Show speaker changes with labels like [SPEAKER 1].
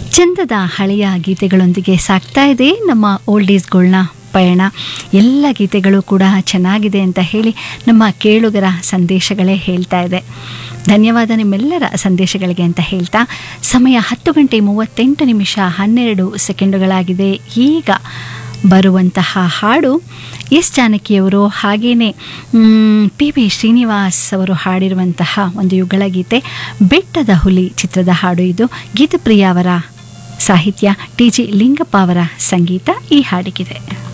[SPEAKER 1] ಚಂದದ ಹಳೆಯ ಗೀತೆಗಳೊಂದಿಗೆ ಸಾಗ್ತಾ ಇದೆ ನಮ್ಮ ಓಲ್ಡ್ ಈಸ್ಗಳನ್ನ ಪಯಣ ಎಲ್ಲ ಗೀತೆಗಳು ಕೂಡ ಚೆನ್ನಾಗಿದೆ ಅಂತ ಹೇಳಿ ನಮ್ಮ ಕೇಳುಗರ ಸಂದೇಶಗಳೇ ಹೇಳ್ತಾ ಇದೆ ಧನ್ಯವಾದ ನಿಮ್ಮೆಲ್ಲರ ಸಂದೇಶಗಳಿಗೆ ಅಂತ ಹೇಳ್ತಾ ಸಮಯ ಹತ್ತು ಗಂಟೆ ಮೂವತ್ತೆಂಟು ನಿಮಿಷ ಹನ್ನೆರಡು ಸೆಕೆಂಡುಗಳಾಗಿದೆ ಈಗ ಬರುವಂತಹ ಹಾಡು ಎಸ್ ಜಾನಕಿಯವರು ಹಾಗೆಯೇ ಪಿ ವಿ ಶ್ರೀನಿವಾಸ್ ಅವರು ಹಾಡಿರುವಂತಹ ಒಂದು ಯುಗಳ ಗೀತೆ ಬೆಟ್ಟದ ಹುಲಿ ಚಿತ್ರದ ಹಾಡು ಇದು ಗೀತಪ್ರಿಯ ಅವರ ಸಾಹಿತ್ಯ ಟಿ ಜಿ ಲಿಂಗಪ್ಪ ಅವರ ಸಂಗೀತ ಈ ಹಾಡಿಗಿದೆ